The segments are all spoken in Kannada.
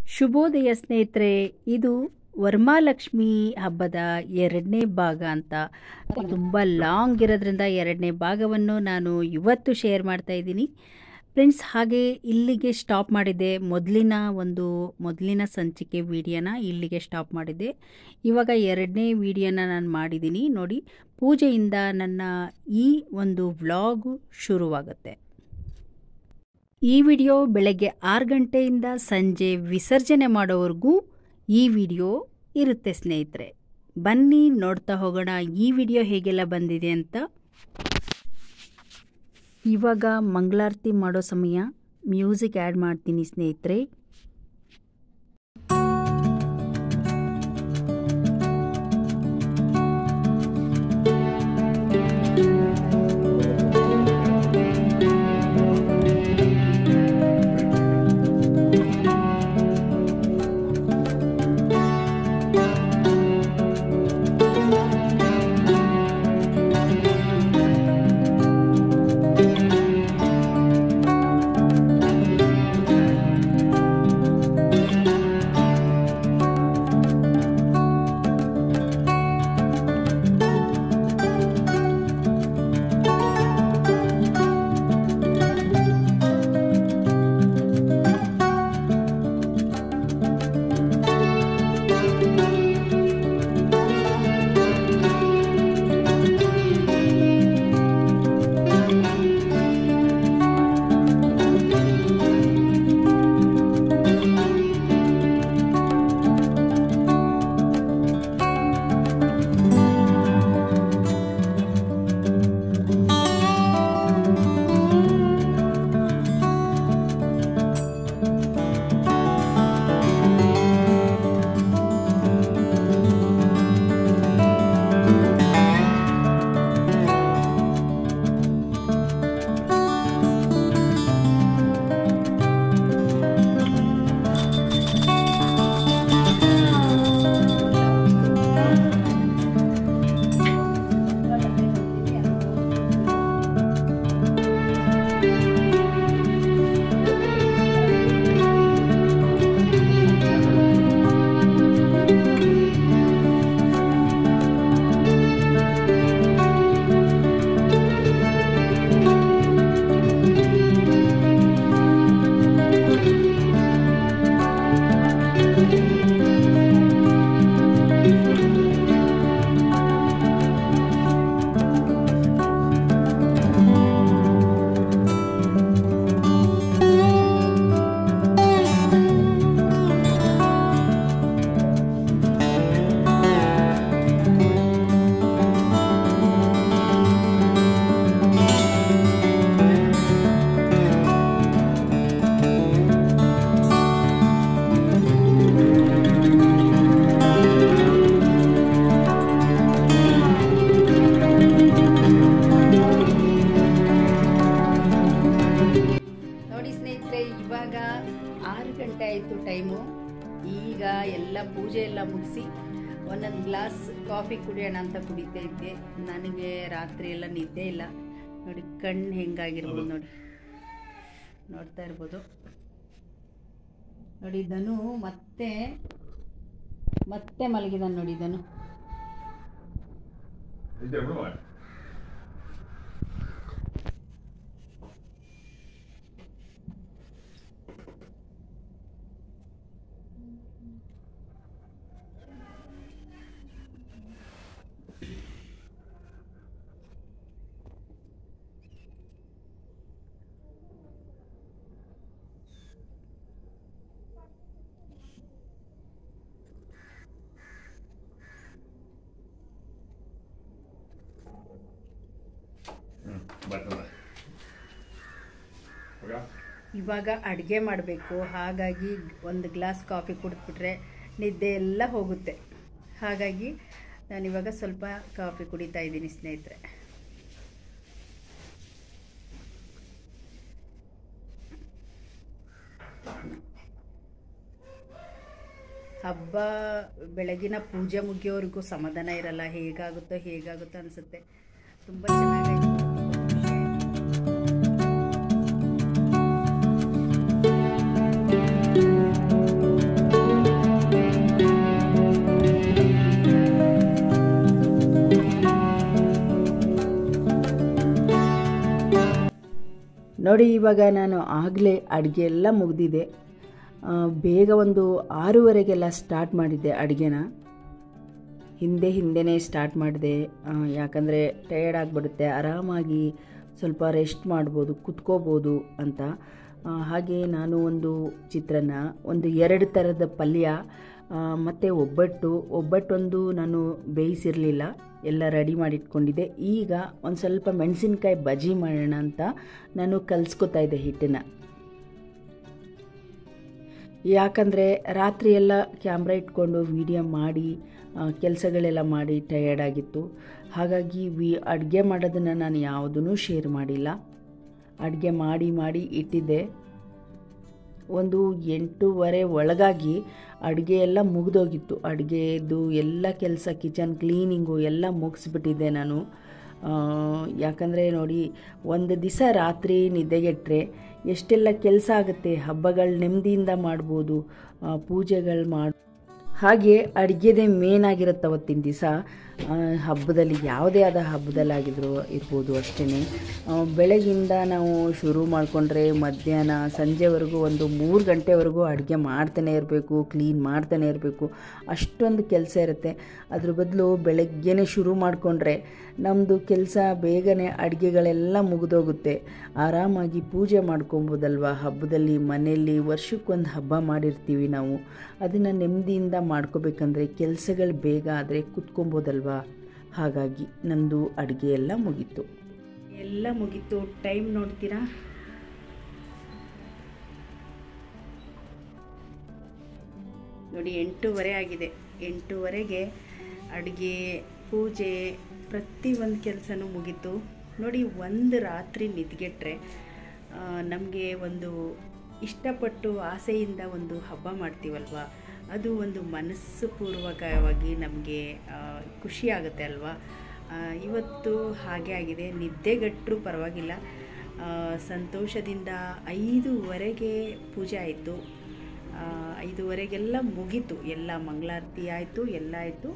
ಶುಭೋದಯ ಸ್ನೇಹಿತರೆ ಇದು ವರಮಹಾಲಕ್ಷ್ಮಿ ಹಬ್ಬದ ಎರಡನೇ ಭಾಗ ಅಂತ ತುಂಬ ಲಾಂಗ್ ಇರೋದ್ರಿಂದ ಎರಡನೇ ಭಾಗವನ್ನು ನಾನು ಇವತ್ತು ಶೇರ್ ಮಾಡ್ತಾ ಇದ್ದೀನಿ ಫ್ರೆಂಡ್ಸ್ ಹಾಗೆ ಇಲ್ಲಿಗೆ ಸ್ಟಾಪ್ ಮಾಡಿದ್ದೆ ಮೊದಲಿನ ಒಂದು ಮೊದಲಿನ ಸಂಚಿಕೆ ವಿಡಿಯೋನ ಇಲ್ಲಿಗೆ ಸ್ಟಾಪ್ ಮಾಡಿದ್ದೆ ಇವಾಗ ಎರಡನೇ ವಿಡಿಯೋನ ನಾನು ಮಾಡಿದ್ದೀನಿ ನೋಡಿ ಪೂಜೆಯಿಂದ ನನ್ನ ಈ ಒಂದು ವ್ಲಾಗು ಶುರುವಾಗುತ್ತೆ ಈ ವಿಡಿಯೋ ಬೆಳಗ್ಗೆ ಆರು ಗಂಟೆಯಿಂದ ಸಂಜೆ ವಿಸರ್ಜನೆ ಮಾಡೋವರೆಗೂ ಈ ವಿಡಿಯೋ ಇರುತ್ತೆ ಸ್ನೇಹಿತರೆ ಬನ್ನಿ ನೋಡ್ತಾ ಹೋಗೋಣ ಈ ವಿಡಿಯೋ ಹೇಗೆಲ್ಲ ಬಂದಿದೆ ಅಂತ ಇವಾಗ ಮಂಗಳಾರತಿ ಮಾಡೋ ಸಮಯ ಮ್ಯೂಸಿಕ್ ಆ್ಯಡ್ ಮಾಡ್ತೀನಿ ಸ್ನೇಹಿತರೆ ನೋಡಿ ಸ್ನೇಹಿತರೆ ಇವಾಗ ಆರು ಗಂಟೆ ಆಯಿತು ಟೈಮು ಈಗ ಎಲ್ಲ ಪೂಜೆ ಎಲ್ಲ ಮುಗಿಸಿ ಒಂದೊಂದು ಗ್ಲಾಸ್ ಕಾಫಿ ಕುಡಿಯೋಣ ಅಂತ ಕುಡಿತಾ ಇದ್ದೆ ನನಗೆ ರಾತ್ರಿ ಎಲ್ಲ ನಿದ್ದೆ ಇಲ್ಲ ನೋಡಿ ಕಣ್ಣು ಹೆಂಗಾಗಿರ್ಬೋದು ನೋಡಿ ನೋಡ್ತಾ ಇರ್ಬೋದು ನೋಡಿ ಧನು ಮತ್ತೆ ಮತ್ತೆ ಮಲಗಿದಾನೆ ನೋಡಿ ಧನು Is there more? Mm, ಬರ್ತದ ಹೋಗ ಇವಾಗ ಅಡುಗೆ ಮಾಡಬೇಕು ಹಾಗಾಗಿ ಒಂದು ಗ್ಲಾಸ್ ಕಾಫಿ ಕುಡಿದ್ಬಿಟ್ರೆ ನಿದ್ದೆ ಎಲ್ಲ ಹೋಗುತ್ತೆ ಹಾಗಾಗಿ ನಾನಿವಾಗ ಸ್ವಲ್ಪ ಕಾಫಿ ಕುಡಿತಾ ಇದ್ದೀನಿ ಸ್ನೇಹಿತರೆ ಹಬ್ಬ ಬೆಳಗಿನ ಪೂಜೆ ಮುಗಿಯೋವರೆಗೂ ಸಮಾಧಾನ ಇರಲ್ಲ ಹೇಗಾಗುತ್ತೋ ಹೇಗಾಗುತ್ತೋ ಅನಿಸುತ್ತೆ ತುಂಬ ಚೆನ್ನಾಗಾಯ್ತು ಖುಷಿ ಆಯ್ತು. ನೋಡಿ ಇವಾಗ ನಾನು ಆಗಲೇ ಅಡುಗೆ ಎಲ್ಲ ಮುಗಿದಿದೆ ಆ, ಬೇಗ ಒಂದು ಆರೂವರೆಗೆಲ್ಲ ಸ್ಟಾರ್ಟ್ ಮಾಡಿದ್ದೆ ಅಡುಗೆನ ಹಿಂದೆ ಹಿಂದೆನೇ ಸ್ಟಾರ್ಟ್ ಮಾಡಿದೆ ಯಾಕಂದರೆ ಟಯರ್ಡ್ ಆಗಿಬಿಡುತ್ತೆ ಆರಾಮಾಗಿ ಸ್ವಲ್ಪ ರೆಸ್ಟ್ ಮಾಡ್ಬೋದು ಕುತ್ಕೋಬೋದು ಅಂತ ಆ, ಹಾಗೆ ನಾನು ಒಂದು ಚಿತ್ರಾನ್ನ ಒಂದು ಎರಡು ಥರದ ಪಲ್ಯ ಮತ್ತು ಒಬ್ಬಟ್ಟು ಒಬ್ಬಟ್ಟೊಂದು ನಾನು ಬೇಯಿಸಿರಲಿಲ್ಲ ಎಲ್ಲ ರೆಡಿ ಮಾಡಿಟ್ಕೊಂಡಿದ್ದೆ ಈಗ ಒಂದು ಸ್ವಲ್ಪ ಮೆಣಸಿನ್ಕಾಯಿ ಬಜ್ಜಿ ಮಾಡೋಣ ಅಂತ ನಾನು ಕಲಿಸ್ಕೊತಾ ಇದ್ದೆ ಹಿಟ್ಟನ್ನು ಯಾಕಂದರೆ ರಾತ್ರಿ ಎಲ್ಲ ಕ್ಯಾಮ್ರಾ ಇಟ್ಕೊಂಡು ವಿಡಿಯೋ ಮಾಡಿ ಕೆಲಸಗಳೆಲ್ಲ ಮಾಡಿ ಟಯರ್ಡ್ ಆಗಿತ್ತು ಹಾಗಾಗಿ ವಿ ಅಡುಗೆ ಮಾಡೋದನ್ನು ನಾನು ಯಾವುದೂ ಶೇರ್ ಮಾಡಿಲ್ಲ ಅಡುಗೆ ಮಾಡಿ ಮಾಡಿ ಇಟ್ಟಿದ್ದೆ ಒಂದು ಎಂಟೂವರೆ ಒಳಗಾಗಿ ಅಡುಗೆ ಎಲ್ಲ ಮುಗಿದೋಗಿತ್ತು ಅಡುಗೆದು ಎಲ್ಲ ಕೆಲಸ ಕಿಚನ್ ಕ್ಲೀನಿಂಗು ಎಲ್ಲ ಮುಗಿಸ್ಬಿಟ್ಟಿದ್ದೆ ನಾನು ಆ, ಯಾಕಂದರೆ ನೋಡಿ ಒಂದು ದಿವಸ ರಾತ್ರಿ ನಿದ್ದೆಗೆಟ್ಟರೆ ಎಷ್ಟೆಲ್ಲ ಕೆಲಸ ಆಗುತ್ತೆ ಹಬ್ಬಗಳು ನೆಮ್ಮದಿಯಿಂದ ಮಾಡ್ಬೋದು ಪೂಜೆಗಳು ಮಾಡಿ ಹಾಗೆ ಅಡುಗೆದೇ ಮೇನ್ ಆಗಿರುತ್ತೆ ಅವತ್ತಿನ ದಿವಸ ಹಬ್ಬದಲ್ಲಿ ಯಾವುದೇ ಆದ ಹಬ್ಬದಲ್ಲಾಗಿದ್ರು ಇರ್ಬೋದು ಅಷ್ಟೇ ಬೆಳಗಿಂದ ನಾವು ಶುರು ಮಾಡಿಕೊಂಡ್ರೆ ಮಧ್ಯಾಹ್ನ ಸಂಜೆವರೆಗೂ ಒಂದು ಮೂರು ಗಂಟೆವರೆಗೂ ಅಡುಗೆ ಮಾಡ್ತಾನೆ ಇರಬೇಕು ಕ್ಲೀನ್ ಮಾಡ್ತಾನೆ ಇರಬೇಕು ಅಷ್ಟೊಂದು ಕೆಲಸ ಇರುತ್ತೆ ಅದ್ರ ಬದಲು ಬೆಳಗ್ಗೆನೇ ಶುರು ಮಾಡಿಕೊಂಡ್ರೆ ನಮ್ಮದು ಕೆಲಸ ಬೇಗನೆ ಅಡುಗೆಗಳೆಲ್ಲ ಮುಗಿದೋಗುತ್ತೆ ಆರಾಮಾಗಿ ಪೂಜೆ ಮಾಡ್ಕೊಬೋದಲ್ವ ಹಬ್ಬದಲ್ಲಿ ಮನೆಯಲ್ಲಿ ವರ್ಷಕ್ಕೊಂದು ಹಬ್ಬ ಮಾಡಿರ್ತೀವಿ ನಾವು ಅದನ್ನು ನೆಮ್ಮದಿಯಿಂದ ಮಾಡ್ಕೋಬೇಕಂದ್ರೆ ಕೆಲಸಗಳು ಬೇಗ ಆದರೆ ಕುತ್ಕೊಬೋದಲ್ವಾ ಹಾಗಾಗಿ ನಂದು ಅಡುಗೆ ಎಲ್ಲ ಮುಗೀತು ಎಲ್ಲ ಮುಗೀತು ಟೈಮ್ ನೋಡ್ತೀರಾ ನೋಡಿ ಎಂಟೂವರೆ ಆಗಿದೆ ಎಂಟೂವರೆಗೆ ಅಡುಗೆ ಪೂಜೆ ಪ್ರತಿಯೊಂದು ಕೆಲಸನೂ ಮುಗೀತು ನೋಡಿ ಒಂದು ರಾತ್ರಿ ನಿದ್ಗೆಟ್ರೆ ನಮಗೆ ಒಂದು ಇಷ್ಟಪಟ್ಟು ಆಸೆಯಿಂದ ಒಂದು ಹಬ್ಬ ಮಾಡ್ತೀವಲ್ವ ಅದು ಒಂದು ಮನಸ್ಸು ಪೂರ್ವಕವಾಗಿ ನಮಗೆ ಖುಷಿ ಆಗುತ್ತೆ ಅಲ್ವಾ ಆ, ಇವತ್ತು ಹಾಗೆ ಆಗಿದೆ ನಿದ್ದೆಗಟ್ಟರೂ ಪರವಾಗಿಲ್ಲ ಆ, ಸಂತೋಷದಿಂದ ಐದೂವರೆಗೆ ಪೂಜೆ ಆಯಿತು ಆ, ಐದೂವರೆಗೆಲ್ಲ ಮುಗೀತು ಎಲ್ಲ ಮಂಗಳಾರತಿ ಆಯಿತು ಎಲ್ಲ ಆಯಿತು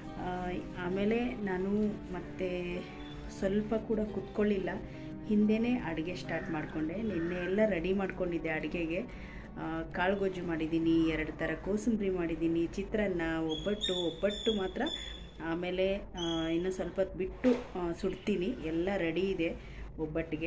ಆಮೇಲೆ ನಾನು ಮತ್ತೆ ಸ್ವಲ್ಪ ಕೂಡ ಕುತ್ಕೊಳ್ಳಿಲ್ಲ ಹಿಂದೆನೇ ಅಡುಗೆ ಸ್ಟಾರ್ಟ್ ಮಾಡಿಕೊಂಡೆ ನಿನ್ನೆ ಎಲ್ಲ ರೆಡಿ ಮಾಡ್ಕೊಂಡಿದ್ದೆ ಅಡುಗೆಗೆ ಕಾಳುಗೊಜ್ಜು ಮಾಡಿದ್ದೀನಿ ಎರಡು ಥರ ಕೋಸಂಬರಿ ಮಾಡಿದ್ದೀನಿ ಚಿತ್ರಾನ್ನ ಒಬ್ಬಟ್ಟು ಒಬ್ಬಟ್ಟು ಮಾತ್ರ ಆಮೇಲೆ ಆ, ಇನ್ನು ಸ್ವಲ್ಪ ಹೊತ್ತು ಬಿಟ್ಟು ಆ, ಸುಡ್ತೀನಿ ಎಲ್ಲ ರೆಡಿ ಇದೆ ಒಬ್ಬಟ್ಟಿಗೆ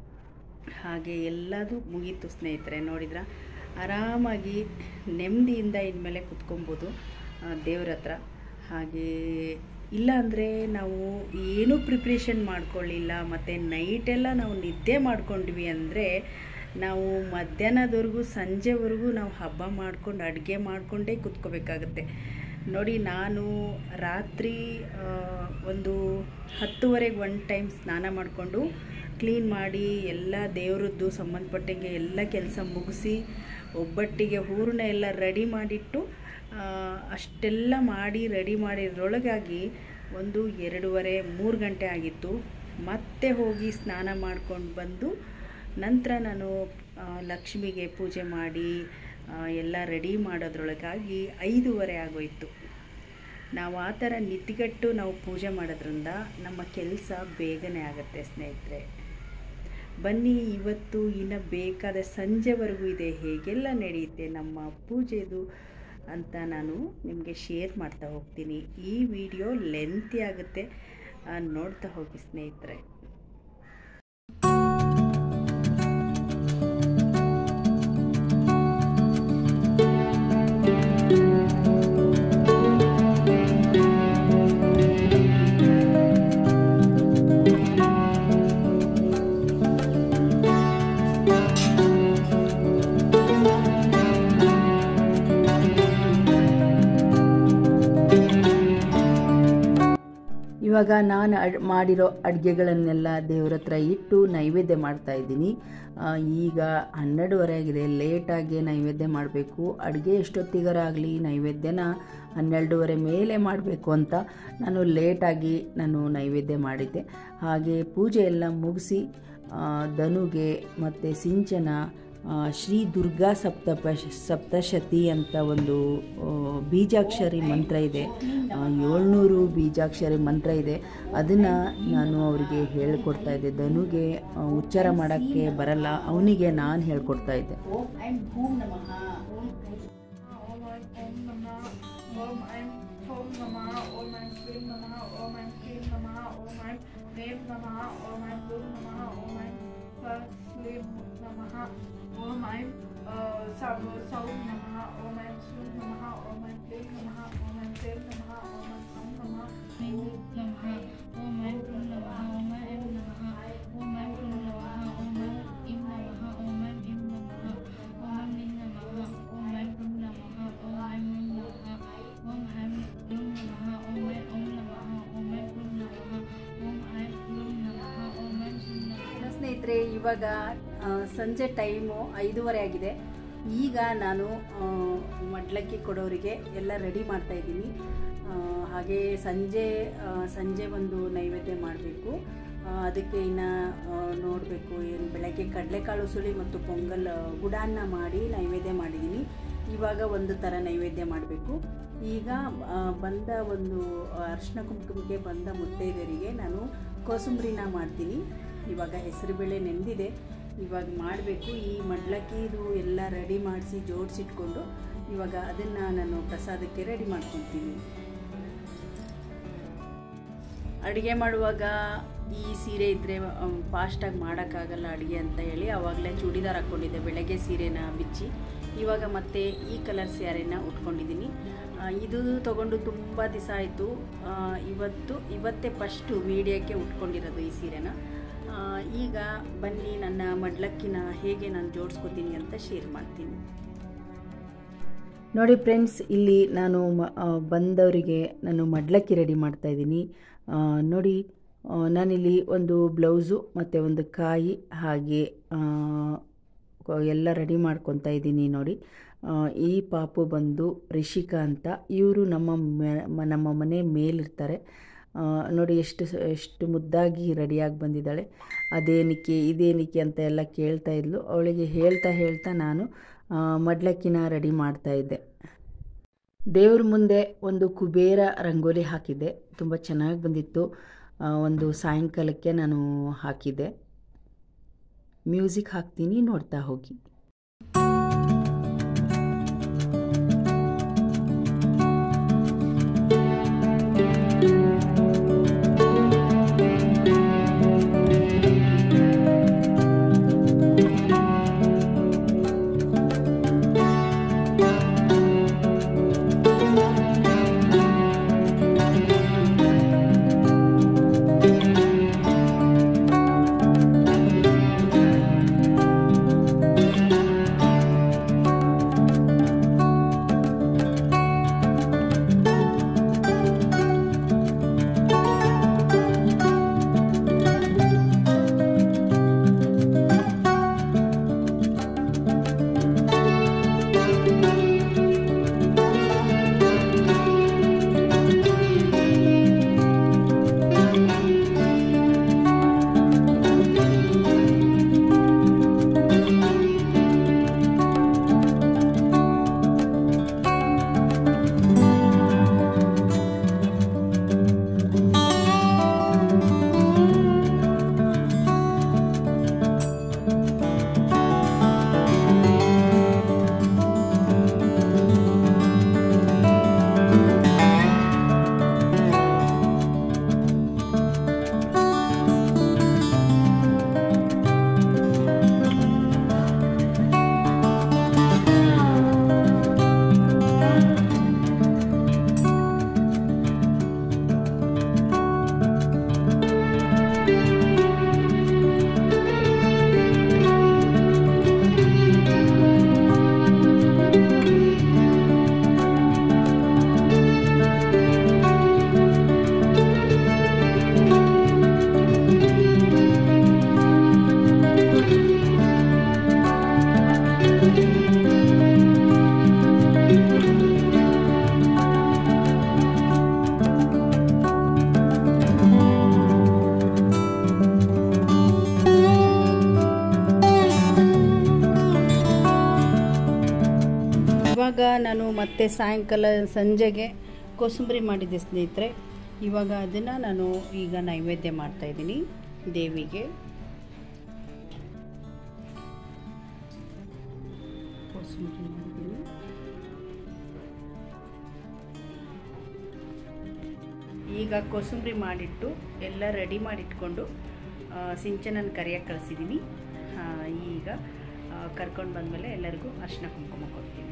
ಹಾಗೆ ಎಲ್ಲದೂ ಮುಗೀತು ಸ್ನೇಹಿತರೆ ನೋಡಿದ್ರ ಆರಾಮಾಗಿ ನೆಮ್ಮದಿಯಿಂದ ಇನ್ಮೇಲೆ ಕುತ್ಕೊಬೋದು ದೇವ್ರ ಹತ್ರ ಹಾಗೆ ಇಲ್ಲ ಅಂದರೆ ನಾವು ಏನೂ ಪ್ರಿಪ್ರೇಷನ್ ಮಾಡ್ಕೊಳ್ಳಿಲ್ಲ ಮತ್ತು ನೈಟೆಲ್ಲ ನಾವು ನಿದ್ದೆ ಮಾಡ್ಕೊಂಡ್ವಿ ಅಂದರೆ ನಾವು ಮಧ್ಯಾಹ್ನದವರೆಗೂ ಸಂಜೆವರೆಗೂ ನಾವು ಹಬ್ಬ ಮಾಡ್ಕೊಂಡು ಅಡುಗೆ ಮಾಡಿಕೊಂಡೇ ಕುತ್ಕೋಬೇಕಾಗತ್ತೆ ನೋಡಿ ನಾನು ರಾತ್ರಿ ಆ, ಒಂದು ಹತ್ತುವರೆಗೆ ಒನ್ ಟೈಮ್ ಸ್ನಾನ ಮಾಡಿಕೊಂಡು ಕ್ಲೀನ್ ಮಾಡಿ ಎಲ್ಲ ದೇವ್ರದ್ದು ಸಂಬಂಧಪಟ್ಟಂಗೆ ಎಲ್ಲ ಕೆಲಸ ಮುಗಿಸಿ ಒಬ್ಬಟ್ಟಿಗೆ ಹೂರಣ ಎಲ್ಲ ರೆಡಿ ಮಾಡಿಟ್ಟು ಆ, ಅಷ್ಟೆಲ್ಲ ಮಾಡಿ ರೆಡಿ ಮಾಡಿದ್ರೊಳಗಾಗಿ ಒಂದು ಎರಡೂವರೆ ಮೂರು ಗಂಟೆ ಆಗಿತ್ತು ಮತ್ತೆ ಹೋಗಿ ಸ್ನಾನ ಮಾಡ್ಕೊಂಡು ಬಂದು ನಂತರ ನಾನು ಆ, ಲಕ್ಷ್ಮಿಗೆ ಪೂಜೆ ಮಾಡಿ ಆ, ಎಲ್ಲ ರೆಡಿ ಮಾಡೋದ್ರೊಳಗಾಗಿ ಐದೂವರೆ ಆಗೋಯ್ತು ನಾವು ಆ ಥರ ನಿದ್ದಿಗಟ್ಟು ನಾವು ಪೂಜೆ ಮಾಡೋದ್ರಿಂದ ನಮ್ಮ ಕೆಲಸ ಬೇಗನೆ ಆಗುತ್ತೆ ಸ್ನೇಹಿತರೆ ಬನ್ನಿ ಇವತ್ತು ಇನ್ನು ಬೇಕಾದ ಸಂಜೆವರೆಗೂ ಇದೆ ಹೇಗೆಲ್ಲ ನಡೆಯುತ್ತೆ ನಮ್ಮ ಪೂಜೆದು ಅಂತ ನಾನು ನಿಮಗೆ ಶೇರ್ ಮಾಡ್ತಾ ಹೋಗ್ತೀನಿ ಈ ವಿಡಿಯೋ ಲೆಂತಿ ಆಗುತ್ತೆ ಆ, ನೋಡ್ತಾ ಹೋಗಿ ಸ್ನೇಹಿತರೆ ಇವಾಗ ನಾನು ಅಡ್ ಮಾಡಿರೋ ಅಡುಗೆಗಳನ್ನೆಲ್ಲ ದೇವ್ರ ಹತ್ರ ಇಟ್ಟು ನೈವೇದ್ಯ ಮಾಡ್ತಾ ಇದ್ದೀನಿ ಆ, ಈಗ ಹನ್ನೆರಡುವರೆ ಆಗಿದೆ ಲೇಟಾಗಿ ನೈವೇದ್ಯ ಮಾಡಬೇಕು ಅಡುಗೆ ಎಷ್ಟೊತ್ತಿಗರ ಆಗಲಿ ನೈವೇದ್ಯನ ಹನ್ನೆರಡೂವರೆ ಮೇಲೆ ಮಾಡಬೇಕು ಅಂತ ನಾನು ಲೇಟಾಗಿ ನಾನು ನೈವೇದ್ಯ ಮಾಡಿದ್ದೆ ಹಾಗೆ ಪೂಜೆ ಎಲ್ಲ ಮುಗಿಸಿ ಧನುಗೆ ಮತ್ತು ಸಿಂಚನ ಆ, ಶ್ರೀ ದುರ್ಗಾ ಸಪ್ತಪ ಸಪ್ತಶತಿ ಅಂತ ಒಂದು ಆ, ಬೀಜಾಕ್ಷರಿ ಮಂತ್ರ ಇದೆ ಆ, ಏಳ್ನೂರು ಬೀಜಾಕ್ಷರಿ ಮಂತ್ರ ಇದೆ ಅದನ್ನು ನಾನು ಅವರಿಗೆ ಹೇಳ್ಕೊಡ್ತಾ ಇದ್ದೆ ಧನುಗೆ ಆ, ಉಚ್ಚಾರ ಮಾಡೋಕ್ಕೆ ಬರಲ್ಲ ಅವನಿಗೆ ನಾನು ಹೇಳ್ಕೊಡ್ತಾ ಇದ್ದೆ ಓಂ ಐಂ ಭೂಮ್ ನಮಃ ಓಂ ಐಂ ನಮಃ ಓಂ ಐಂ ಓಂ ನಮಃ ಓಂ ಐಂ ಕ್ಲೀಂ ನಮಃ ಓಂ ಐಂ ಕ್ಲೀಂ ನಮಃ ಓಂ ಐಂ ನೇಂ ನಮಃ ಓಂ ಐಂ ಗುಂ ನಮಃ ಓಂ ಐಂ ಕ್ಲೀಂ ನಮಃ ಓಂ ಐಂ ಸೌ ಸೌ ನಮಃ ಓಂ ಐಂ ಸೂಂ ನಮಃ ಓಂ ಐಂ ಕ್ಲೀಂ ನಮಃ ಓಂ ಐಂ ಕ್ಲೀಂ ನಮಃ ಓಂ ಐಂ ಸಂ ನಮಃ ನಮಃ ಓಂ ಐಂ ಕ್ಲೀಂ ನಮಃ ಓಂ ಐಂ ನಮಃ ಓಂ ಐಂ ಕ್ಲೀಂ ನಮಃ ಓಂ ಐಂ ಇಂ ನಮಃ ಓಂ ಐಂ ಇಂ ನಮಃ ಓಂ ಐಂ ಇಂ ನಮಃ ಓಂ ಐಂ ಗುಂ ನಮಃ ಓಂ ಐಂ ಗುಂ ನಮಃ ಓಂ ಐಂ ಗುಂ ನಮಃ ಓಂ ಐಂ ಓಂ ನಮಃ ಓಂ ಐಂ ಗುಂ ನಮಃ ಓಂ ಐಂ ಗುಂ ನಮಃ ಓಂ ಐಂ ಸುಂ ನಮಃ ಸ್ನೇಹಿತರೆ ಇವಾಗ ಆ, ಸಂಜೆ ಟೈಮು ಐದೂವರೆ ಆಗಿದೆ ಈಗ ನಾನು ಆ, ಮಡ್ಲಕ್ಕಿ ಕೊಡೋರಿಗೆ ಎಲ್ಲ ರೆಡಿ ಮಾಡ್ತಾ ಇದ್ದೀನಿ ಆ, ಹಾಗೆ ಸಂಜೆ ಆ, ಸಂಜೆ ಒಂದು ನೈವೇದ್ಯ ಮಾಡಬೇಕು ಅದಕ್ಕೆ ಇನ್ನು ನೋಡಬೇಕು ಏನು ಬೆಳಗ್ಗೆ ಕಡಲೆಕಾಳು ಸುಳಿ ಮತ್ತು ಪೊಂಗಲ್ ಆ, ಗುಡಾನ್ನ ಮಾಡಿ ನೈವೇದ್ಯ ಮಾಡಿದ್ದೀನಿ ಇವಾಗ ಒಂದು ಥರ ನೈವೇದ್ಯ ಮಾಡಬೇಕು ಈಗ ಆ, ಬಂದ ಒಂದು ಅರ್ಶಿನ ಕುಂಕುಮಕ್ಕೆ ಬಂದ ಮುತ್ತೈದರಿಗೆ ನಾನು ಕೋಸಂಬರಿನ ಮಾಡ್ತೀನಿ ಇವಾಗ ಹೆಸರುಬೇಳೆ ನೆಂದಿದೆ ಇವಾಗ ಮಾಡಬೇಕು ಈ ಮಡ್ಲಕ್ಕಿದು ಎಲ್ಲ ರೆಡಿ ಮಾಡಿಸಿ ಜೋಡಿಸಿಟ್ಕೊಂಡು ಇವಾಗ ಅದನ್ನು ನಾನು ಪ್ರಸಾದಕ್ಕೆ ರೆಡಿ ಮಾಡ್ಕೊತೀನಿ ಅಡುಗೆ ಮಾಡುವಾಗ ಈ ಸೀರೆ ಇದ್ದರೆ ಫಾಸ್ಟಾಗಿ ಮಾಡೋಕ್ಕಾಗಲ್ಲ ಅಡುಗೆ ಅಂತ ಹೇಳಿ ಆವಾಗಲೇ ಚೂಡಿದಾರ್ ಹಾಕ್ಕೊಂಡಿದ್ದೆ ಬೆಳಗ್ಗೆ ಸೀರೆನ ಬಿಚ್ಚಿ ಇವಾಗ ಮತ್ತೆ ಈ ಕಲರ್ ಸ್ಯಾರಿನ ಉಟ್ಕೊಂಡಿದ್ದೀನಿ ಆ, ಇದು ತಗೊಂಡು ತುಂಬ ದಿವಸ ಆಯಿತು ಇವತ್ತು ಇವತ್ತೇ ಫಸ್ಟು ವೀಡಿಯೋಕ್ಕೆ ಉಟ್ಕೊಂಡಿರೋದು ಈ ಸೀರೆನ ಆ, ಈಗ ಬನ್ನಿ ನನ್ನ ಮಡ್ಲಕ್ಕಿನ ಹೇಗೆ ನಾನು ಜೋಡಿಸ್ಕೊತೀನಿ ಅಂತ ಶೇರ್ ಮಾಡ್ತೀನಿ ನೋಡಿ ಫ್ರೆಂಡ್ಸ್ ಇಲ್ಲಿ ನಾನು ಮ- ಆ, ಬಂದವರಿಗೆ ನಾನು ಮಡ್ಲಕ್ಕಿ ರೆಡಿ ಮಾಡ್ತಾ ಇದ್ದೀನಿ ಆ, ನೋಡಿ ಆ, ನಾನಿಲ್ಲಿ ಒಂದು ಬ್ಲೌಸು ಮತ್ತು ಒಂದು ಕಾಯಿ ಹಾಗೆ ಆ, ಕೊ- ಎಲ್ಲ ರೆಡಿ ಮಾಡ್ಕೊತಾ ಇದ್ದೀನಿ ನೋಡಿ ಆ, ಈ ಪಾಪು ಬಂದು ರಿಷಿಕಾ ಅಂತ ಇವರು ನಮ್ಮ ಮೆ- ಮ- ನಮ್ಮ ಮನೆ ಮೇಲಿರ್ತಾರೆ ಆ, ನೋಡಿ ಎಷ್ಟು ಸ- ಎಷ್ಟು ಮುದ್ದಾಗಿ ರೆಡಿಯಾಗಿ ಬಂದಿದ್ದಾಳೆ ಅದೇನಕ್ಕೆ ಇದೇನಕ್ಕೆ ಅಂತ ಎಲ್ಲ ಕೇಳ್ತಾ ಇದ್ಲು ಅವಳಿಗೆ ಹೇಳ್ತಾ ಹೇಳ್ತಾ ನಾನು ಆ, ಮಡ್ಲಕ್ಕಿನ ರೆಡಿ ಮಾಡ್ತಾ ಇದ್ದೆ ದೇವ್ರ ಮುಂದೆ ಒಂದು ಕುಬೇರ ರಂಗೋಲಿ ಹಾಕಿದ್ದೆ ತುಂಬ ಚೆನ್ನಾಗಿ ಬಂದಿತ್ತು ಆ, ಒಂದು ಸಾಯಂಕಾಲಕ್ಕೆ ನಾನು ಹಾಕಿದ್ದೆ ಮ್ಯೂಸಿಕ್ ಹಾಕ್ತೀನಿ ನೋಡ್ತಾ ಹೋಗಿ ನಾನು ಮತ್ತೆ ಸಾಯಂಕಾಲ ಸಂಜೆಗೆ ಕೋಸಂಬರಿ ಮಾಡಿದ್ದೆ ಸ್ನೇಹಿತರೆ ಇವಾಗ ಅದನ್ನು ನಾನು ಈಗ ನೈವೇದ್ಯ ಮಾಡ್ತಾಯಿದ್ದೀನಿ ದೇವಿಗೆ ಕೋಸಂಬರಿ ಮಾಡಿದ್ದೀನಿ ಈಗ ಕೋಸಂಬರಿ ಮಾಡಿಟ್ಟು ಎಲ್ಲ ರೆಡಿ ಮಾಡಿಟ್ಕೊಂಡು ಸಿಂಚನನ ಕರಿಯಕ್ಕೆ ಕಳಿಸಿದ್ದೀನಿ ಈಗ ಕರ್ಕೊಂಡು ಬಂದಮೇಲೆ ಎಲ್ಲರಿಗೂ ಅರ್ಶಿನ ಕುಂಕುಮ ಕೊಡ್ತೀನಿ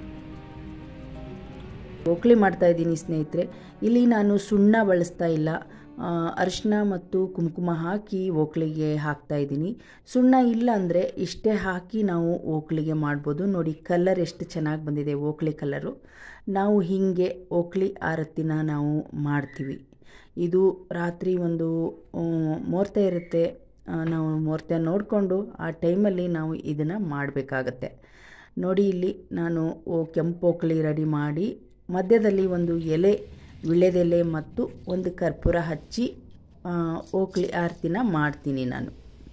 ಓಕ್ಲಿ ಮಾಡ್ತಾ ಇದ್ದೀನಿ ಸ್ನೇಹಿತರೆ ಇಲ್ಲಿ ನಾನು ಸುಣ್ಣ ಬಳಸ್ತಾ ಇಲ್ಲ ಆ, ಅರಿಶಿನ ಮತ್ತು ಕುಂಕುಮ ಹಾಕಿ ಓಕ್ಲಿಗೆ ಹಾಕ್ತಾ ಇದ್ದೀನಿ ಸುಣ್ಣ ಇಲ್ಲ ಅಂದರೆ ಇಷ್ಟೇ ಹಾಕಿ ನಾವು ಓಕ್ಲಿಗೆ ಮಾಡ್ಬೋದು ನೋಡಿ ಕಲರ್ ಎಷ್ಟು ಚೆನ್ನಾಗಿ ಬಂದಿದೆ ಓಕ್ಲಿ ಕಲರು ನಾವು ಹೀಗೆ ಓಕ್ಲಿ ಆರತಿನ ನಾವು ಮಾಡ್ತೀವಿ ಇದು ರಾತ್ರಿ ಒಂದು ಆ, ಮುಹೂರ್ತ ಇರುತ್ತೆ ಆ, ನಾವು ಮುಹೂರ್ತ ನೋಡಿಕೊಂಡು ಆ ಟೈಮಲ್ಲಿ ನಾವು ಇದನ್ನು ಮಾಡಬೇಕಾಗತ್ತೆ ನೋಡಿ ಇಲ್ಲಿ ನಾನು ಓ ಕೆಂಪು ಓಕ್ಲಿ ರೆಡಿ ಮಾಡಿ ಮಧ್ಯದಲ್ಲಿ ಒಂದು ಎಲೆ ವಿಳೆದೆಲೆ ಮತ್ತು ಒಂದು ಕರ್ಪೂರ ಹಚ್ಚಿ ಆ, ಓಕ್ಲಿ ಆರತಿನ ಮಾಡ್ತೀನಿ ನಾನು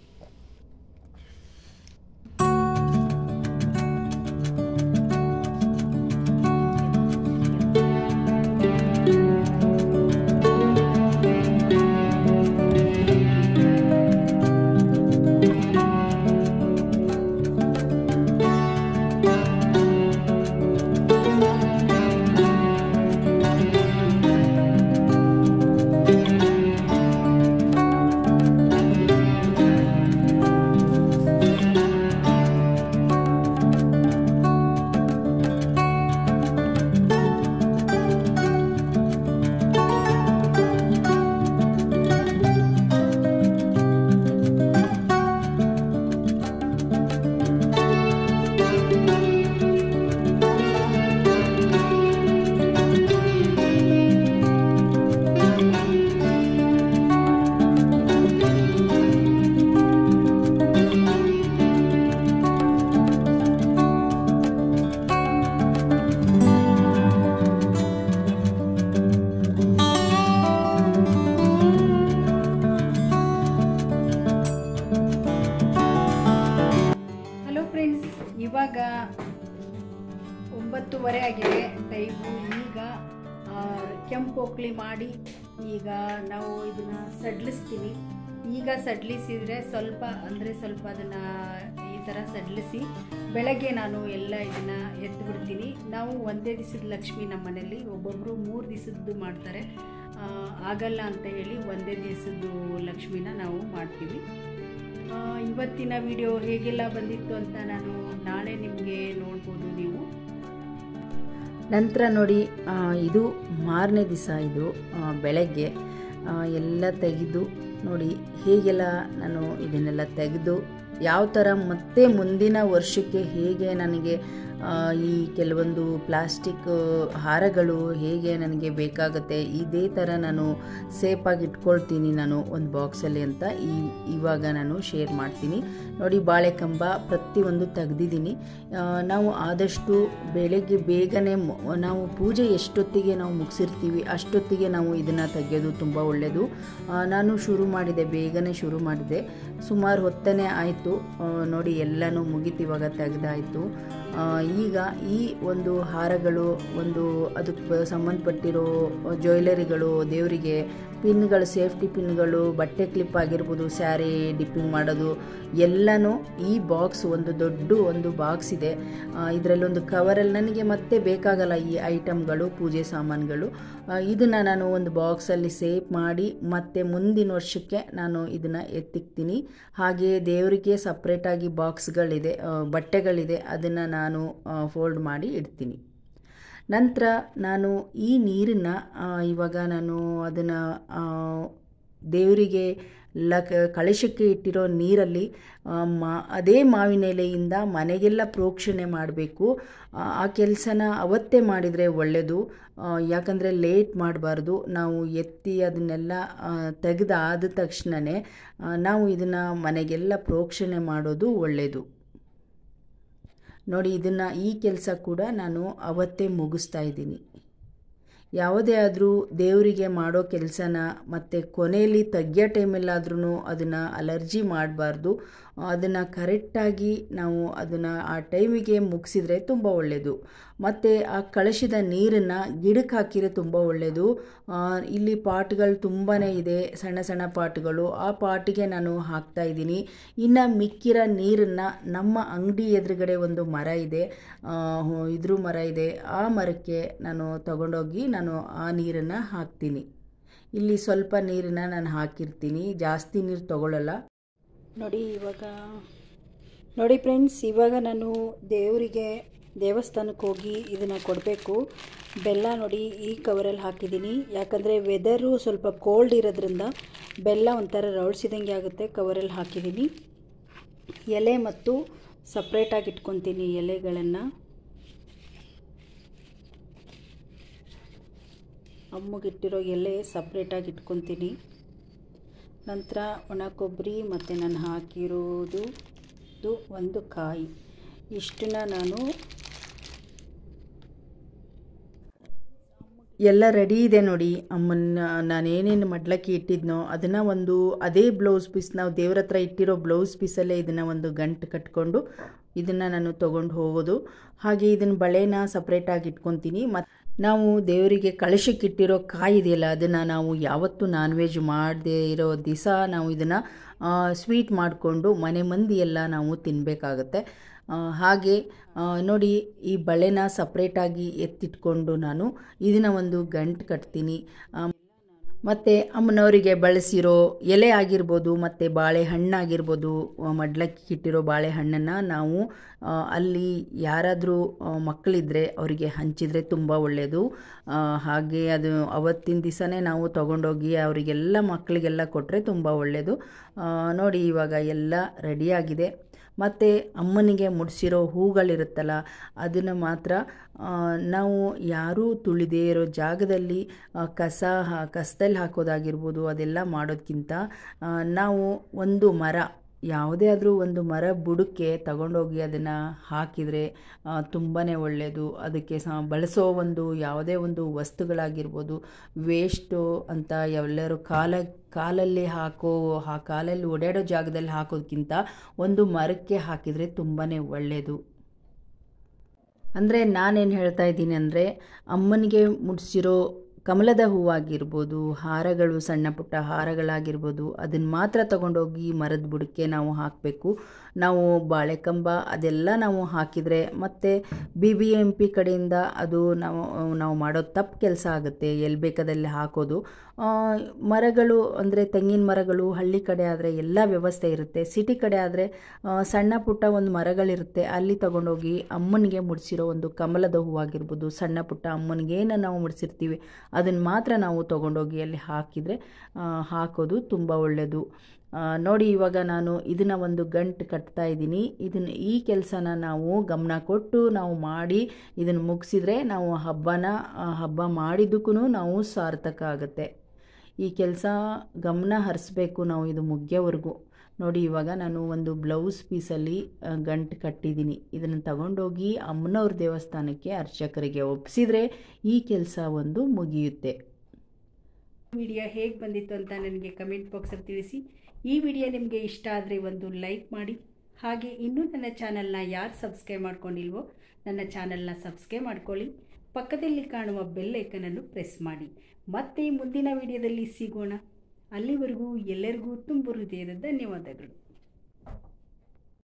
ಹಲೋ ಫ್ರೆಂಡ್ಸ್ ಇವಾಗ ಒಂಬತ್ತುವರೆ ಆಗಿದೆ ಟೈಮು ಈಗ ಆ, ಕೆಂಪು ಒಕ್ಲಿ ಮಾಡಿ ಈಗ ನಾವು ಇದನ್ನು ಸಡ್ಲಿಸ್ತೀವಿ ಈಗ ಸಡ್ಲಿಸಿದರೆ ಸ್ವಲ್ಪ ಅಂದರೆ ಸ್ವಲ್ಪ ಅದನ್ನು ಈ ಥರ ಸಡ್ಲಿಸಿ ಬೆಳಗ್ಗೆ ನಾನು ಎಲ್ಲ ಇದನ್ನು ಎತ್ತು ಬಿಡ್ತೀನಿ ನಾವು ಒಂದೇ ದಿವಸದ ಲಕ್ಷ್ಮಿ ನಮ್ಮ ಮನೇಲಿ ಒಬ್ಬೊಬ್ಬರು ಮೂರು ದಿವಸದ್ದು ಮಾಡ್ತಾರೆ ಆ, ಆಗಲ್ಲ ಅಂತ ಹೇಳಿ ಒಂದೇ ದಿವಸದ್ದು ಲಕ್ಷ್ಮಿನ ನಾವು ಮಾಡ್ತೀವಿ ಆ, ಇವತ್ತಿನ ವಿಡಿಯೋ ಹೇಗೆಲ್ಲ ಬಂದಿತ್ತು ಅಂತ ನಾನು ನಾಳೆ ನಿಮಗೆ ನೋಡ್ಬೋದು ನೀವು ನಂತರ ನೋಡಿ ಆ, ಇದು ಮಾರನೇ ದಿವಸ ಇದು ಆ, ಬೆಳಗ್ಗೆ ಆ, ಎಲ್ಲ ತೆಗೆದು ನೋಡಿ ಹೇಗೆಲ್ಲ ನಾನು ಇದನ್ನೆಲ್ಲ ತೆಗೆದು ಯಾವ ಥರ ಮತ್ತೆ ಮುಂದಿನ ವರ್ಷಕ್ಕೆ ಹೇಗೆ ನನಗೆ ಆ, ಈ ಕೆಲವೊಂದು ಪ್ಲಾಸ್ಟಿಕ್ ಹಾರಗಳು ಹೇಗೆ ನನಗೆ ಬೇಕಾಗುತ್ತೆ ಇದೇ ಥರ ನಾನು ಸೇಫಾಗಿ ಇಟ್ಕೊಳ್ತೀನಿ ನಾನು ಒಂದು ಬಾಕ್ಸಲ್ಲಿ ಅಂತ ಈ ಇವಾಗ ನಾನು ಶೇರ್ ಮಾಡ್ತೀನಿ ನೋಡಿ ಬಾಳೆಕಂಬ ಪ್ರತಿಯೊಂದು ತೆಗ್ದಿದ್ದೀನಿ ಆ, ನಾವು ಆದಷ್ಟು ಬೆಳಗ್ಗೆ ಬೇಗನೆ ಮು- ನಾವು ಪೂಜೆ ಎಷ್ಟೊತ್ತಿಗೆ ನಾವು ಮುಗಿಸಿರ್ತೀವಿ ಅಷ್ಟೊತ್ತಿಗೆ ನಾವು ಇದನ್ನು ತೆಗೆಯೋದು ತುಂಬ ಒಳ್ಳೆಯದು ಆ, ನಾನು ಶುರು ಮಾಡಿದೆ ಬೇಗನೆ ಶುರು ಮಾಡಿದೆ ಸುಮಾರು ಹೊತ್ತನೇ ಆಯಿತು ನೋಡಿ ಎಲ್ಲನೂ ಮುಗೀತು ಇವಾಗ ತೆಗೆದಾಯಿತು ಈಗ ಈ ಒಂದು ಹಾರಗಳು ಒಂದು ಅದಕ್ಕೆ ಬ- ಸಂಬಂಧಪಟ್ಟಿರೋ ಜ್ಯುವೆಲರಿಗಳು ದೇವರಿಗೆ ಪಿನ್ಗಳು ಸೇಫ್ಟಿ ಪಿನ್ಗಳು ಬಟ್ಟೆ ಕ್ಲಿಪ್ ಆಗಿರ್ಬೋದು ಸ್ಯಾರಿ ಡಿಪ್ಪಿಂಗ್ ಮಾಡೋದು ಎಲ್ಲನೂ ಈ ಬಾಕ್ಸ್ ಒಂದು ದೊಡ್ಡ ಒಂದು ಬಾಕ್ಸ್ ಇದೆ ಇದರಲ್ಲಿ ಒಂದು ಕವರಲ್ಲಿ ನನಗೆ ಮತ್ತೆ ಬೇಕಾಗಲ್ಲ ಈ ಐಟಮ್ಗಳು ಪೂಜೆ ಸಾಮಾನುಗಳು ಇದನ್ನು ನಾನು ಒಂದು ಬಾಕ್ಸಲ್ಲಿ ಸೇಫ್ ಮಾಡಿ ಮತ್ತೆ ಮುಂದಿನ ವರ್ಷಕ್ಕೆ ನಾನು ಇದನ್ನು ಎತ್ತಿಕ್ತೀನಿ ಹಾಗೆ ದೇವರಿಗೆ ಸಪ್ರೇಟಾಗಿ ಬಾಕ್ಸ್ಗಳಿದೆ ಆ, ಬಟ್ಟೆಗಳಿದೆ ಅದನ್ನು ನಾನು ಫೋಲ್ಡ್ ಮಾಡಿ ಇಡ್ತೀನಿ ನಂತರ ನಾನು ಈ ನೀರನ್ನು ಇವಾಗ ನಾನು ಅದನ್ನು ದೇವರಿಗೆ ಲಕ್ ಕಳಶಕ್ಕೆ ಇಟ್ಟಿರೋ ನೀರಲ್ಲಿ ಆ, ಮಾ ಅದೇ ಮಾವಿನ ಎಲೆಯಿಂದ ಮನೆಗೆಲ್ಲ ಪ್ರೋಕ್ಷಣೆ ಮಾಡಬೇಕು ಆ ಕೆಲಸನ ಅವತ್ತೇ ಮಾಡಿದರೆ ಒಳ್ಳೆಯದು ಯಾಕಂದರೆ ಲೇಟ್ ಮಾಡಬಾರ್ದು ನಾವು ಎತ್ತಿ ಅದನ್ನೆಲ್ಲ ತೆಗೆದಾದ ತಕ್ಷಣವೇ ನಾವು ಇದನ್ನು ಮನೆಗೆಲ್ಲ ಪ್ರೋಕ್ಷಣೆ ಮಾಡೋದು ಒಳ್ಳೆಯದು ನೋಡಿ ಇದನ್ನು ಈ ಕೆಲಸ ಕೂಡ ನಾನು ಅವತ್ತೇ ಮುಗಿಸ್ತಾ ಇದ್ದೀನಿ ಯಾವುದೇ ಆದರೂ ದೇವರಿಗೆ ಮಾಡೋ ಕೆಲಸನ ಮತ್ತು ಕೊನೆಯಲ್ಲಿ ತೆಗಿಯೋ ಟೈಮಲ್ಲಾದ್ರೂ ಅದನ್ನು ಅಲರ್ಜಿ ಮಾಡಬಾರ್ದು ಅದನ್ನು ಕರೆಕ್ಟಾಗಿ ನಾವು ಅದನ್ನು ಆ ಟೈಮಿಗೆ ಮುಗಿಸಿದ್ರೆ ತುಂಬ ಒಳ್ಳೆಯದು ಮತ್ತು ಆ ಕಳಶದ ನೀರನ್ನು ಗಿಡಕ್ಕೆ ಹಾಕಿದರೆ ತುಂಬ ಒಳ್ಳೆಯದು ಆ, ಇಲ್ಲಿ ಪಾಟ್ಗಳು ತುಂಬಾ ಇದೆ ಸಣ್ಣ ಸಣ್ಣ ಪಾಟ್ಗಳು ಆ ಪಾಟಿಗೆ ನಾನು ಹಾಕ್ತಾ ಇದ್ದೀನಿ ಇನ್ನು ಮಿಕ್ಕಿರೋ ನೀರನ್ನು ನಮ್ಮ ಅಂಗಡಿ ಎದುರುಗಡೆ ಒಂದು ಮರ ಇದೆ ಆ, ಹೊ- ಇದ್ರ ಮರ ಇದೆ ಆ ಮರಕ್ಕೆ ನಾನು ತಗೊಂಡೋಗಿ ನಾನು ಆ ನೀರನ್ನು ಹಾಕ್ತೀನಿ ಇಲ್ಲಿ ಸ್ವಲ್ಪ ನೀರನ್ನು ನಾನು ಹಾಕಿರ್ತೀನಿ ಜಾಸ್ತಿ ನೀರು ತಗೊಳ್ಳಲ್ಲ ನೋಡಿ ಇವಾಗ ನೋಡಿ ಫ್ರೆಂಡ್ಸ್ ಇವಾಗ ನಾನು ದೇವರಿಗೆ ದೇವಸ್ಥಾನಕ್ಕೆ ಹೋಗಿ ಇದನ್ನು ಕೊಡಬೇಕು ಬೆಲ್ಲ ನೋಡಿ ಈ ಕವರಲ್ಲಿ ಹಾಕಿದ್ದೀನಿ ಯಾಕಂದರೆ ವೆದರು ಸ್ವಲ್ಪ ಕೋಲ್ಡ್ ಇರೋದ್ರಿಂದ ಬೆಲ್ಲ ಒಂಥರ ರೌಳ್ಸಿದಂಗೆ ಆಗುತ್ತೆ ಕವರಲ್ಲಿ ಹಾಕಿದ್ದೀನಿ ಎಲೆ ಮತ್ತು ಸಪ್ರೇಟಾಗಿ ಇಟ್ಕೊತೀನಿ ಎಲೆಗಳನ್ನು ಅಮ್ಮಗಿಟ್ಟಿರೋ ಎಲೆ ಸಪ್ರೇಟಾಗಿ ಇಟ್ಕೊತೀನಿ ನಂತರ ಒಣ ಕೊಬ್ಬರಿ ಮತ್ತು ನಾನು ಹಾಕಿರೋದು ಇದು ಒಂದು ಕಾಯಿ ಇಷ್ಟನ್ನ ನಾನು ಎಲ್ಲ ರೆಡಿ ಇದೆ ನೋಡಿ ಅಮ್ಮನ ನಾನು ಏನೇನು ಮಡ್ಲಕ್ಕಿ ಇಟ್ಟಿದ್ನೋ ಅದನ್ನು ಒಂದು ಅದೇ ಬ್ಲೌಸ್ ಪೀಸ್ ನಾವು ದೇವ್ರ ಹತ್ರ ಇಟ್ಟಿರೋ ಬ್ಲೌಸ್ ಪೀಸಲ್ಲೇ ಇದನ್ನು ಒಂದು ಗಂಟು ಕಟ್ಕೊಂಡು ಇದನ್ನು ನಾನು ತೊಗೊಂಡು ಹೋಗೋದು ಹಾಗೆ ಇದನ್ನು ಬಳೆನ ಸಪ್ರೇಟಾಗಿ ಇಟ್ಕೊತೀನಿ ಮತ್ತು ನಾವು ದೇವರಿಗೆ ಕಳಶಕ್ಕೆ ಇಟ್ಟಿರೋ ಕಾಯಿ ಇದೆಯಲ್ಲ ಅದನ್ನು ನಾವು ಯಾವತ್ತೂ ನಾನ್ ವೆಜ್ ಮಾಡದೇ ಇರೋ ದಿವಸ ನಾವು ಇದನ್ನು ಸ್ವೀಟ್ ಮಾಡಿಕೊಂಡು ಮನೆ ಮಂದಿ ಎಲ್ಲ ನಾವು ತಿನ್ನಬೇಕಾಗತ್ತೆ ಆ, ಹಾಗೆ ಆ, ನೋಡಿ ಈ ಬಳೆನ ಸಪ್ರೇಟಾಗಿ ಎತ್ತಿಟ್ಕೊಂಡು ನಾನು ಇದನ್ನು ಒಂದು ಗಂಟು ಕಟ್ತೀನಿ ಆ, ಮತ್ತು ಅಮ್ಮನವರಿಗೆ ಬಳಸಿರೋ ಎಲೆ ಆಗಿರ್ಬೋದು ಮತ್ತು ಬಾಳೆಹಣ್ಣಾಗಿರ್ಬೋದು ಆ, ಮಡ್ಲಕ್ಕಿ ಇಟ್ಟಿರೋ ಬಾಳೆಹಣ್ಣನ್ನು ನಾವು ಆ, ಅಲ್ಲಿ ಯಾರಾದರೂ ಮಕ್ಕಳಿದ್ರೆ ಅವರಿಗೆ ಹಂಚಿದರೆ ತುಂಬ ಒಳ್ಳೆಯದು ಆ, ಹಾಗೆ ಅದು ಅವತ್ತಿನ ದಿವಸನೇ ನಾವು ತಗೊಂಡೋಗಿ ಅವರಿಗೆಲ್ಲ ಮಕ್ಕಳಿಗೆಲ್ಲ ಕೊಟ್ಟರೆ ತುಂಬ ಒಳ್ಳೆಯದು ಆ, ನೋಡಿ ಇವಾಗ ಎಲ್ಲ ರೆಡಿಯಾಗಿದೆ ಮತ್ತು ಅಮ್ಮನಿಗೆ ಮುಡಿಸಿರೋ ಹೂಗಳಿರುತ್ತಲ್ಲ ಅದನ್ನು ಮಾತ್ರ ಆ, ನಾವು ಯಾರೂ ತುಳಿದೇ ಇರೋ ಜಾಗದಲ್ಲಿ ಆ, ಕಸ ಹಾ- ಕಸದಲ್ಲಿ ಹಾಕೋದಾಗಿರ್ಬೋದು ಅದೆಲ್ಲ ಮಾಡೋದಕ್ಕಿಂತ ಆ, ನಾವು ಒಂದು ಮರ ಯಾವುದೇ ಆದರೂ ಒಂದು ಮರ ಬುಡಕ್ಕೆ ತಗೊಂಡೋಗಿ ಅದನ್ನು ಹಾಕಿದರೆ ತುಂಬಾ ಒಳ್ಳೆಯದು ಅದಕ್ಕೆ ಸಹ ಬಳಸೋ ಒಂದು ಯಾವುದೇ ಒಂದು ವಸ್ತುಗಳಾಗಿರ್ಬೋದು ವೇಸ್ಟು ಅಂತ ಎಲ್ಲರೂ ಕಾಲ ಕಾಲಲ್ಲಿ ಹಾಕೋ ಆ ಕಾಲಲ್ಲಿ ಓಡಾಡೋ ಜಾಗದಲ್ಲಿ ಹಾಕೋದಕ್ಕಿಂತ ಒಂದು ಮರಕ್ಕೆ ಹಾಕಿದರೆ ತುಂಬಾ ಒಳ್ಳೆಯದು ಅಂದರೆ ನಾನೇನು ಹೇಳ್ತಾ ಇದ್ದೀನಿ ಅಂದರೆ ಅಮ್ಮನಿಗೆ ಮುಡಿಸಿರೋ ಕಮಲದ ಹೂವಾಗಿರ್ಬೋದು ಹಾರಗಳು ಸಣ್ಣ ಪುಟ್ಟ ಹಾರಗಳಾಗಿರ್ಬೋದು ಅದನ್ನು ಮಾತ್ರ ತಗೊಂಡೋಗಿ ಮರದ ಬುಡಕ್ಕೆ ನಾವು ಹಾಕಬೇಕು ನಾವು ಬಾಳೆಕಂಬ ಅದೆಲ್ಲ ನಾವು ಹಾಕಿದರೆ ಮತ್ತು ಬಿ ಬಿ ಎಂ ಪಿ ಕಡೆಯಿಂದ ಅದು ನಾವು ನಾವು ಮಾಡೋ ತಪ್ಪು ಕೆಲಸ ಆಗುತ್ತೆ ಎಲ್ಲಿ ಬೇಕಾದಲ್ಲಿ ಹಾಕೋದು ಆ, ಮರಗಳು ಅಂದರೆ ತೆಂಗಿನ ಮರಗಳು ಹಳ್ಳಿ ಕಡೆ ಆದರೆ ಎಲ್ಲ ವ್ಯವಸ್ಥೆ ಇರುತ್ತೆ ಸಿಟಿ ಕಡೆ ಆದರೆ ಸಣ್ಣ ಪುಟ್ಟ ಒಂದು ಮರಗಳಿರುತ್ತೆ ಅಲ್ಲಿ ತಗೊಂಡೋಗಿ ಅಮ್ಮನಿಗೆ ಮುಡಿಸಿರೋ ಒಂದು ಕಮಲದ ಹೂವಾಗಿರ್ಬೋದು ಸಣ್ಣ ಪುಟ್ಟ ಅಮ್ಮನಿಗೆ ಏನು ನಾವು ಮುಡಿಸಿರ್ತೀವಿ ಅದನ್ನು ಮಾತ್ರ ನಾವು ತಗೊಂಡೋಗಿ ಅಲ್ಲಿ ಹಾಕಿದರೆ ಆ, ಹಾಕೋದು ತುಂಬ ಒಳ್ಳೆಯದು ಆ, ನೋಡಿ ಇವಾಗ ನಾನು ಇದನ್ನು ಒಂದು ಗಂಟು ಕಟ್ತಾ ಇದ್ದೀನಿ ಇದನ್ನು ಈ ಕೆಲಸನ ನಾವು ಗಮನ ಕೊಟ್ಟು ನಾವು ಮಾಡಿ ಇದನ್ನು ಮುಗಿಸಿದ್ರೆ ನಾವು ಹಬ್ಬನ ಆ, ಹಬ್ಬ ಮಾಡಿದ್ದಕ್ಕೂ ನಾವು ಸಾರ್ಥಕ ಆಗುತ್ತೆ ಈ ಕೆಲಸ ಗಮನ ಹರಿಸ್ಬೇಕು ನಾವು ಇದು ಮುಗಿಯೋವರೆಗೂ ನೋಡಿ ಇವಾಗ ನಾನು ಒಂದು ಬ್ಲೌಸ್ ಪೀಸಲ್ಲಿ ಆ, ಗಂಟು ಕಟ್ಟಿದ್ದೀನಿ ಇದನ್ನು ತಗೊಂಡೋಗಿ ಅಮ್ಮನವ್ರ ದೇವಸ್ಥಾನಕ್ಕೆ ಅರ್ಚಕರಿಗೆ ಒಪ್ಪಿಸಿದ್ರೆ ಈ ಕೆಲಸ ಒಂದು ಮುಗಿಯುತ್ತೆ ವಿಡಿಯೋ ಹೇಗೆ ಬಂದಿತ್ತು ಅಂತ ನನಗೆ ಕಮೆಂಟ್ ಬಾಕ್ಸಲ್ಲಿ ತಿಳಿಸಿ ಈ ವಿಡಿಯೋ ನಿಮಗೆ ಇಷ್ಟ ಆದರೆ ಒಂದು ಲೈಕ್ ಮಾಡಿ ಹಾಗೆ ಇನ್ನೂ ನನ್ನ ಚಾನಲ್ನ ಯಾರು ಸಬ್ಸ್ಕ್ರೈಬ್ ಮಾಡ್ಕೊಂಡಿಲ್ವೋ ನನ್ನ ಚಾನಲ್ನ ಸಬ್ಸ್ಕ್ರೈಬ್ ಮಾಡ್ಕೊಳ್ಳಿ ಪಕ್ಕದಲ್ಲಿ ಕಾಣುವ ಬೆಲ್ ಐಕನನ್ನು ಪ್ರೆಸ್ ಮಾಡಿ ಮತ್ತೆ ಮುಂದಿನ ವಿಡಿಯೋದಲ್ಲಿ ಸಿಗೋಣ ಅಲ್ಲಿವರೆಗೂ ಎಲ್ಲರಿಗೂ ತುಂಬ ಹೃದಯದ ಧನ್ಯವಾದಗಳು